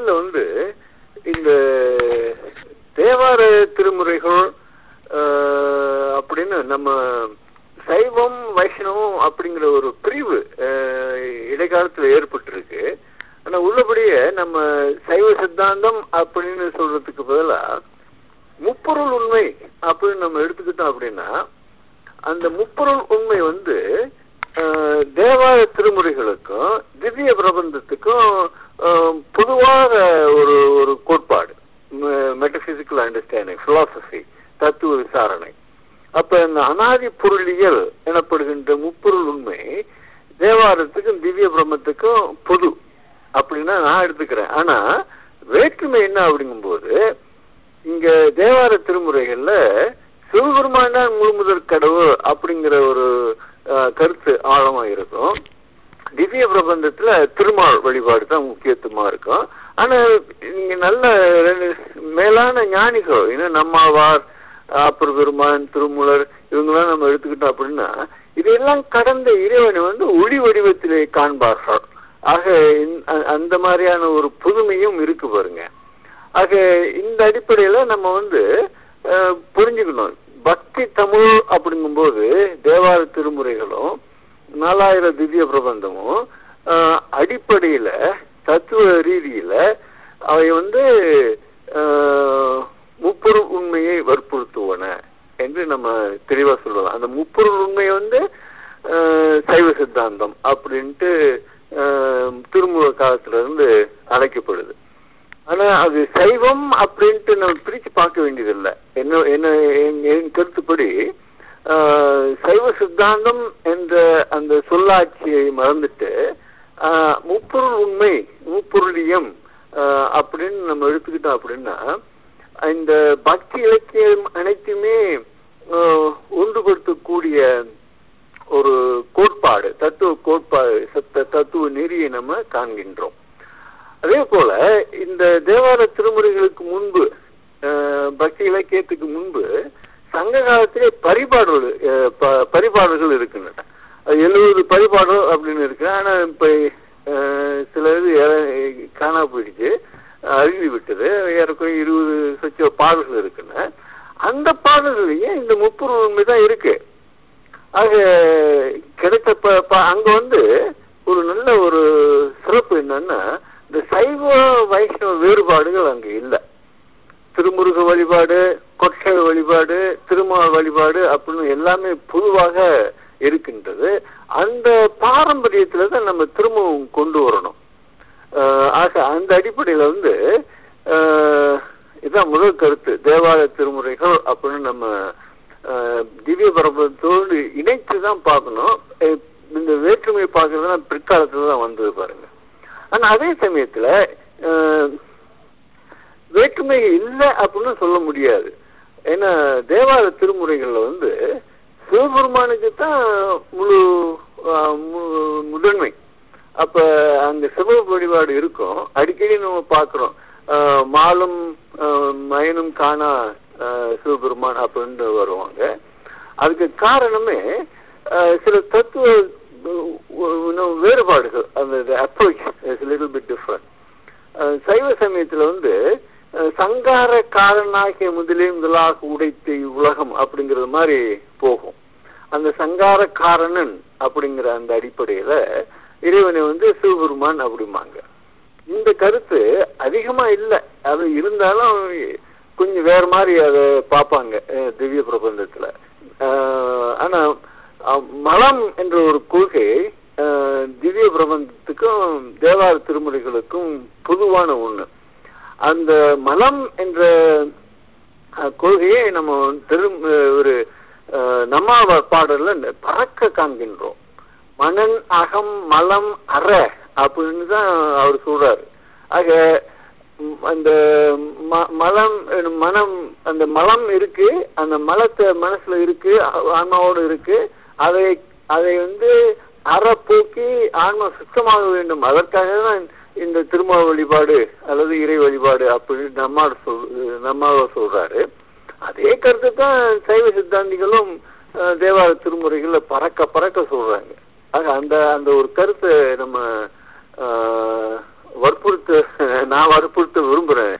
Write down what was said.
முதல்ல வந்து இந்த தேவார திருமுறைகள் ஆஹ், அப்படின்னு நம்ம சைவம் வைஷ்ணவம் அப்படிங்கிற ஒரு பிரிவு ஆஹ், இடைக்காலத்துல ஏற்பட்டிருக்கு ஆனா உள்ளபடியே நம்ம சைவ சித்தாந்தம் அப்படின்னு சொல்றதுக்கு பதிலா முப்பொருள் உண்மை அப்படின்னு நம்ம எடுத்துக்கிட்டோம் அப்படின்னா அந்த முப்பொருள் உண்மை வந்து ஆஹ், தேவார திருமுறைகளுக்கும் திவ்ய பிரபந்தத்துக்கும் ஆஹ், பொதுவாக ஒரு ஒரு கோட்பாடு மெட்டபிசிக்கல் அண்டர்ஸ்டாண்டிங் பிலாசபி தத்துவ விசாரணை அப்ப இந்த அனாதி பொருளியல் எனப்படுகின்ற முப்பொருள் உண்மை தேவாரத்துக்கும் திவ்ய பிரம்மத்துக்கும் பொது அப்படின்னா நான் எடுத்துக்கிறேன் ஆனா வேற்றுமை என்ன அப்படிங்கும்போது இங்க தேவார திருமுறைகள்ல சிவபெருமான் தான் முழு முதற் கடவுள் அப்படிங்கிற ஒரு அஹ், கருத்து ஆழமா இருக்கும் திவ்ய பிரபந்தத்துல திருமால் வழிபாடு தான் முக்கியத்துவமா இருக்கும் ஆனா இங்க நல்ல ரெண்டு மேலான ஞானிகள் இன்னும் நம்மாவார் அப்பர் பெருமான் திருமூலர் இவங்கெல்லாம் நம்ம எடுத்துக்கிட்டோம் அப்படின்னா இதையெல்லாம் கடந்த இறைவனை வந்து ஒளி வடிவத்திலே காண்பார்கள் ஆக இந்த- அ- அந்த மாதிரியான ஒரு புதுமையும் இருக்கு பாருங்க ஆக இந்த அடிப்படையில நம்ம வந்து அஹ், புரிஞ்சுக்கணும் பக்தி தமிழ் அப்படிங்கும்போது தேவார திருமுறைகளும் நாலாயிரம் திவ்ய பிரபந்தமும் அஹ், அடிப்படையில தத்துவ ரீதியில அவை வந்து அஹ், முப்பொருள் உண்மையை வற்புறுத்துவன என்று நம்ம தெளிவா சொல்லலாம் அந்த முப்பொருள் உண்மை வந்து அஹ், சைவ சித்தாந்தம் அப்படின்ட்டு அஹ், திருமூல காலத்துல இருந்து அழைக்கப்படுது ஆனா அது சைவம் அப்படின்ட்டு நம்ம பிரிச்சு பார்க்க வேண்டியதில்லை என்ன என்ன என் என் கருத்துப்படி ஆஹ், சைவ சித்தாந்தம் என்ற அந்த சொல்லாட்சியை மறந்துட்டு ஆஹ், முப்பொருள் உண்மை முப்பொருளியம் ஆஹ், அப்படின்னு நம்ம எடுத்துக்கிட்டோம் அப்படின்னா இந்த பக்தி இலக்கியம் அனைத்துமே ஆஹ், ஒன்றுபடுத்தக்கூடிய ஒரு கோட்பாடு தத்துவ கோட்பாடு சத்த தத்துவ நெறியை நம்ம காண்கின்றோம் அதே போல இந்த தேவார திருமுறைகளுக்கு முன்பு அஹ், பக்தி இலக்கியத்துக்கு முன்பு சங்க காலத்திலே பரிபாடல் அஹ், ப- பரிபாடல்கள் இருக்கின்றன அது எழுபது பரிபாடல் அப்படின்னு இருக்கு ஆனா இப்ப அஹ், சில இது ஏற- காணா போயிடுச்சு அழுகி விட்டது ஏறக்குறைய இருபது சொச்ச பாடல்கள் இருக்குன்னு அந்த பாடல்களையே இந்த முப்பொருள் உண்மை தான் இருக்கு ஆக கிடைத்த ப- ப- அங்க வந்து ஒரு நல்ல ஒரு சிறப்பு என்னன்னா இந்த சைவ வைஷ்ணவ வேறுபாடுகள் அங்க இல்ல திருமுருக வழிபாடு கொற்றை வழிபாடு திருமால் வழிபாடு அப்படின்னு எல்லாமே பொதுவாக இருக்கின்றது அந்த பாரம்பரியத்துல தான் நம்ம திரும்பவும் கொண்டு வரணும் ஆஹ் ஆக அந்த அடிப்படையில வந்து ஆஹ் இதான் முதல் கருத்து தேவாலய திருமுறைகள் அப்படின்னு நம்ம ஆஹ் திவ்ய பரபரத்தோடு இணைத்து தான் பார்க்கணும் அஹ் இந்த வேற்றுமையை பார்க்கறதுனா பிற்காலத்துல தான் வந்தது பாருங்க ஆனா அதே சமயத்துல ஆஹ் வேற்றுமை இல்லை அப்படின்னு சொல்ல முடியாது ஏன்னா தேவார திருமுறைகள்ல வந்து சிவபெருமானுக்கு தான் முழு ஆஹ் மு- முதன்மை அப்ப அங்க சிவ வழிபாடு இருக்கும் அடிக்கடி நம்ம பாக்குறோம் ஆஹ் மாலும் ஆஹ் மயனும் காணா ஆஹ் சிவபெருமான் அப்படின்னு வருவாங்க அதுக்கு காரணமே ஆஹ் சில தத்துவ உ- உ- வேறுபாடுகள் அந்த approach is little bit different சைவ சமயத்துல வந்து அஹ், சங்கார காரனாகிய முதலே முதலாக உடைத்த உலகம் அப்படிங்கிறது மாதிரி போகும் அந்த சங்கார காரணன் அப்படிங்கிற அந்த அடிப்படையில இறைவனை வந்து சிவபெருமான் அப்படிம்பாங்க இந்த கருத்து அதிகமா இல்ல அது இருந்தாலும் கொஞ்சம் வேற மாதிரி அதை பார்ப்பாங்க அஹ், திவ்ய பிரபந்தத்துல அஹ், ஆனா அஹ், மலம் என்ற ஒரு கொள்கை அஹ், திவ்ய பிரபந்தத்துக்கும் தேவார திருமுறைகளுக்கும் பொதுவான ஒண்ணு அந்த மலம் என்ற அஹ், கொள்கையை நம்ம திரும் அஹ், ஒரு அஹ், நம்ம பாடல்ல பறக்க காண்கின்றோம் மனன் அகம் மலம் அற அப்படின்னு தான் அவர் சொல்றாரு ஆக ம், அந்த ம- மலம் அஹ், மனம் அந்த மலம் இருக்கு அந்த மலத்தை மனசுல இருக்கு ஆ- ஆன்மாவோடு இருக்கு அதை அதை வந்து அறப்போக்கி ஆன்மா சுத்தமாக வேண்டும் அதற்காக தான் இந்த திருமால் வழிபாடு அல்லது இறை வழிபாடு அப்படின்னு நம்மால் சொல் நம்மால சொல்றாரு அதே கருத்து தான் சைவ சித்தாந்திகளும் அஹ், தேவார திருமுறைகள்ல பறக்க பறக்க சொல்றாங்க ஆக அந்த அந்த ஒரு கருத்தை நம்ம ஆஹ், வற்புறுத்த நான் வற்புறுத்த விரும்புறேன்